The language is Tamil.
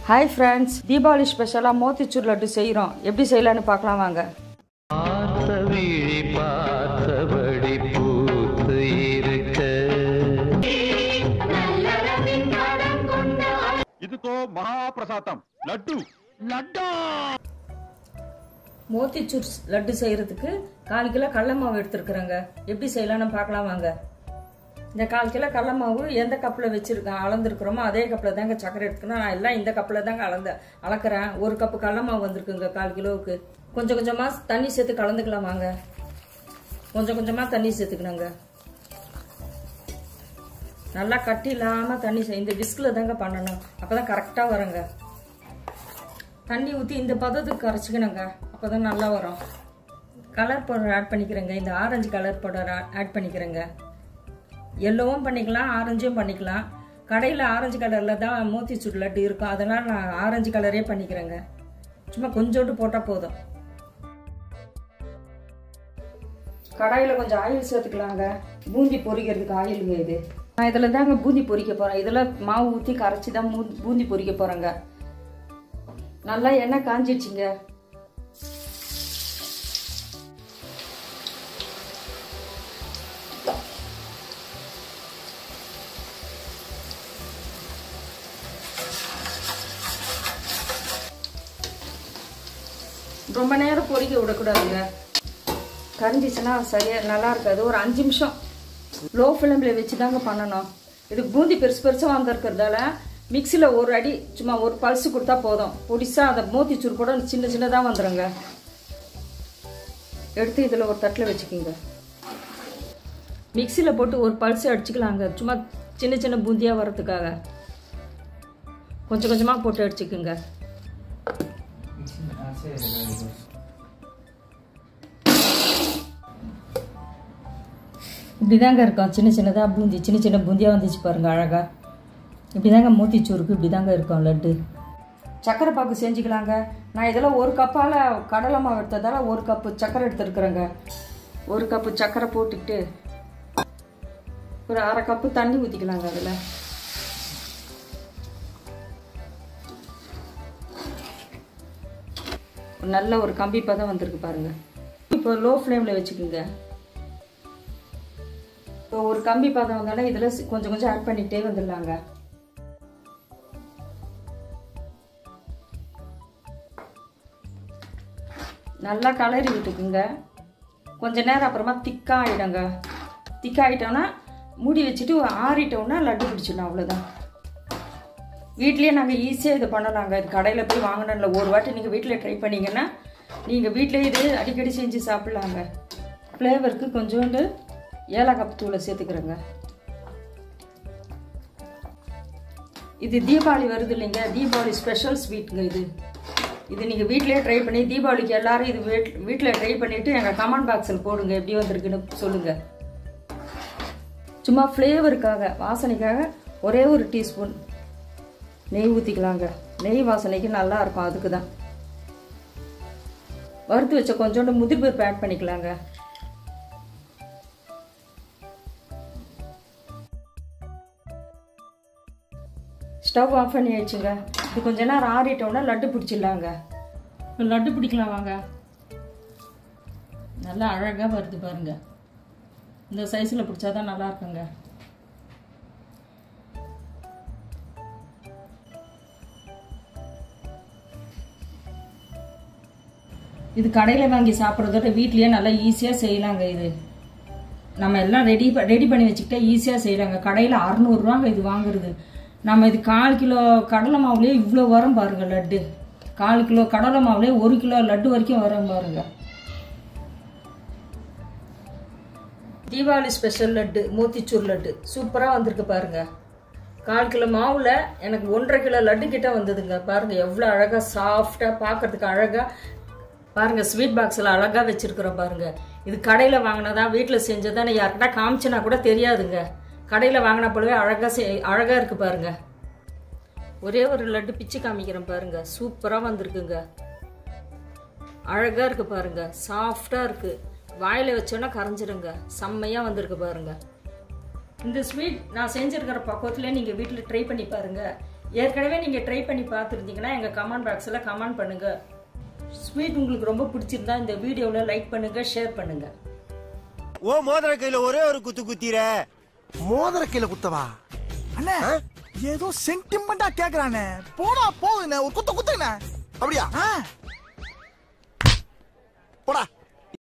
ஹாய் ஃப்ரெண்ட்ஸ் தீபாவளி ஸ்பெஷலாக மோத்திச்சூர் லட்டு செய்கிறோம் எப்படி செய்யலான்னு பார்க்கலாம் வாங்க பார்த்த விழி பார்த்தபடி பூத்து இருக்க ఇదితో మహాప్రసాదం లడ్డు లడ్డా மோத்திச்சூர் லட்டு செய்கிறதுக்கு கால் கிலோ கடல மாவு எடுத்துருக்குறேங்க எப்படி செய்யலாம்னு பார்க்கலாம் வாங்க இந்த கால் கிலோ கடல மாவு எந்த கப்பில் வச்சுருக்கேன் அளந்துருக்குறோமோ அதே கப்பில் தாங்க சக்கரை எடுத்துக்கணும் நான் எல்லாம் இந்த கப்பில் தாங்க அளந்த அளக்குறேன் ஒரு கப்பு கடல மாவு வந்திருக்குங்க கால் கிலோவுக்கு கொஞ்சம் கொஞ்சமாக தண்ணி சேர்த்து கலந்துக்கலாம் வாங்க கொஞ்சம் கொஞ்சமாக தண்ணி சேர்த்துக்கணுங்க நல்லா கட்டி இல்லாமல் தண்ணி செய் இந்த விஸ்கில் தாங்க பண்ணணும் அப்போ தான் கரெக்டாக வருங்க தண்ணி ஊற்றி இந்த பதத்துக்கு கரைச்சிக்கணுங்க அப்போ தான் நல்லா வரும் கலர் பவுடர் ஆட் பண்ணிக்கிறேங்க இந்த ஆரஞ்சு கலர் பவுடர் ஆட் பண்ணிக்கிறேங்க எல்லோவும் பண்ணிக்கலாம் ஆரஞ்சும் பண்ணிக்கலாம் கடையில் ஆரஞ்சு கலரில் தான் மோத்திச்சூர் லட்டு இருக்கும் அதனால் நான் ஆரஞ்சு கலரே பண்ணிக்கிறேங்க சும்மா கொஞ்சோண்டு போட்டால் போதும் கடாயில் கொஞ்சம் ஆயில் சேர்த்துக்கலாங்க பூந்தி பொரிக்கிறதுக்கு ஆயிலுங்க இது நான் இதில் தாங்க பூந்தி பொரிக்க போகிறேன் இதில் மாவு ஊற்றி கரைச்சி தான் பூ பூந்தி பொரிக்க போகிறேங்க நல்லா எண்ணெய் காஞ்சிடுச்சுங்க ரொம்ப நேரம் பொரிக்க விடக்கூடாதுங்க கரிஞ்சிச்சுன்னா சரியாக நல்லா இருக்காது ஒரு அஞ்சு நிமிஷம் லோ ஃப்ளேமில் வச்சு தாங்க பண்ணணும் இது பூந்தி பெருசு பெருசாக வந்திருக்கிறதால மிக்சியில் ஒரு அடி சும்மா ஒரு பல்ஸு கொடுத்தா போதும் பொடிசாக அதை மோத்திச்சூர் கூட சின்ன சின்னதாக வந்துடுங்க எடுத்து இதில் ஒரு தட்டில் வச்சுக்கோங்க மிக்சியில் போட்டு ஒரு பல்ஸ் அடிச்சுக்கலாங்க சும்மா சின்ன சின்ன பூந்தியாக வர்றதுக்காக கொஞ்சம் கொஞ்சமாக போட்டு அடிச்சுக்குங்க இப்படிதாங்க இருக்கும் சின்ன சின்னதாக பூந்தி சின்ன சின்ன பூந்தியாக வந்துச்சு பாருங்க அழகா இப்படிதாங்க மூத்திச்சூருக்கு இப்படிதாங்க இருக்கும் லட்டு சக்கரை பாக்கு செஞ்சுக்கலாங்க நான் இதில் ஒரு கப்பால் கடலை மாவு எடுத்ததால ஒரு கப்பு சக்கரை எடுத்துருக்குறேங்க ஒரு கப்பு சக்கரை போட்டுக்கிட்டு ஒரு அரை கப்பு தண்ணி ஊற்றிக்கலாங்க அதில் நல்ல ஒரு கம்பி பதம் வந்திருக்கு பாருங்க இப்போ லோ ஃப்ளேமில் வச்சுக்கோங்க இப்போ ஒரு கம்பி பதம் வந்தாலும் இதில் கொஞ்சம் கொஞ்சம் ஆட் பண்ணிகிட்டே வந்துடலாங்க நல்லா கலரி விட்டுக்குங்க கொஞ்ச நேரம் அப்புறமா திக்காக ஆகிடுங்க திக்காகிட்டோன்னா மூடி வச்சுட்டு ஆறிட்டோம்னா லட்டு பிடிச்சிடலாம் அவ்வளோதான் வீட்லேயே நாங்கள் ஈஸியாக இது பண்ணலாங்க இது கடையில் போய் வாங்கினோம்ல ஒரு வாட்டி நீங்கள் வீட்டில் ட்ரை பண்ணீங்கன்னா நீங்கள் வீட்டிலே இது அடிக்கடி செஞ்சு சாப்பிட்லாங்க ஃப்ளேவருக்கு கொஞ்சோண்டு ஏலக்காய் தூளை சேர்த்துக்கிறேங்க இது தீபாவளி வருது இல்லைங்க தீபாவளி ஸ்பெஷல் ஸ்வீட்டுங்க இது இது நீங்கள் வீட்டிலே ட்ரை பண்ணி தீபாவளிக்கு எல்லாரும் இது வீட் வீட்டில் ட்ரை பண்ணிவிட்டு எங்கள் கமெண்ட் பாக்ஸில் போடுங்க எப்படி வந்திருக்குன்னு சொல்லுங்கள் சும்மா ஃப்ளேவருக்காக வாசனைக்காக ஒரே ஒரு டீஸ்பூன் நெய் ஊற்றிக்கலாங்க நெய் வாசனைக்கு நல்லா இருக்கும் அதுக்கு தான் வறுத்து வச்ச கொஞ்சோண்டு முதிர் பருப்பு ஆட் பண்ணிக்கலாங்க ஸ்டவ் ஆஃப் பண்ணி ஆயிடுச்சுங்க இது கொஞ்ச நேரம் ஆறிட்டோம்னா லட்டு பிடிச்சிடலாங்க லட்டு பிடிக்கலாம் வாங்க நல்லா அழகாக வருது பாருங்க இந்த சைஸில் பிடிச்சாதான் நல்லா இருக்குங்க இது கடையில் வாங்கி சாப்பிட்றதோட வீட்லேயே நல்லா ஈஸியாக செய்யலாங்க இது நம்ம எல்லாம் ரெடி ரெடி பண்ணி வச்சுக்கிட்டா ஈஸியாக செய்யலாங்க கடையில் அறநூறுவாங்க இது வாங்குறது நம்ம இது கால் கிலோ கடலை மாவுலேயே இவ்வளோ வரும் பாருங்க லட்டு கால் கிலோ கடலை மாவுலேயே ஒரு கிலோ லட்டு வரைக்கும் வரும் பாருங்க தீபாவளி ஸ்பெஷல் லட்டு மோத்திச்சூர் லட்டு சூப்பராக வந்திருக்கு பாருங்க கால் கிலோ மாவில் எனக்கு ஒன்றரை கிலோ லட்டு கிட்ட வந்ததுங்க பாருங்க எவ்வளோ அழகாக சாஃப்டாக பார்க்கறதுக்கு அழகாக பாருங்க ஸ்வீட் பாக்ஸில் அழகாக வச்சிருக்கிறோம் பாருங்க இது கடையில் வாங்கினதா வீட்டில் செஞ்சதா நான் யார்கிட்ட காமிச்சனா கூட தெரியாதுங்க கடையில் வாங்கின போலவே அழகாக செ அழகாக இருக்கு பாருங்க ஒரே ஒரு லட்டு பிச்சு காமிக்கிறேன் பாருங்க சூப்பராக வந்திருக்குங்க அழகாக இருக்கு பாருங்க சாஃப்டாக இருக்கு வாயில் வச்சோன்னா கரைஞ்சிருங்க செம்மையாக வந்திருக்கு பாருங்க இந்த ஸ்வீட் நான் செஞ்சிருக்கிற பக்குவத்தில் நீங்கள் வீட்டில் ட்ரை பண்ணி பாருங்க ஏற்கனவே நீங்கள் ட்ரை பண்ணி பார்த்துருந்தீங்கன்னா எங்கள் கமெண்ட் பாக்ஸில் கமெண்ட் பண்ணுங்கள் ஸ்வீட் உங்களுக்கு ரொம்ப பிடிச்சிருந்தா இந்த வீடியோவில் லைக் பண்ணுங்கள் ஷேர் பண்ணுங்கள் ஓ மோதிர கையில ஒரே ஒரு குத்து குத்திர மோதிர கையில குத்தவா அண்ணே ஏதோ சென்டிமெண்டா கேக்குறானே போடா போகுதுண்ணே ஒரு குத்து குத்துங்கண்ணே அப்படியா ஆ. போடா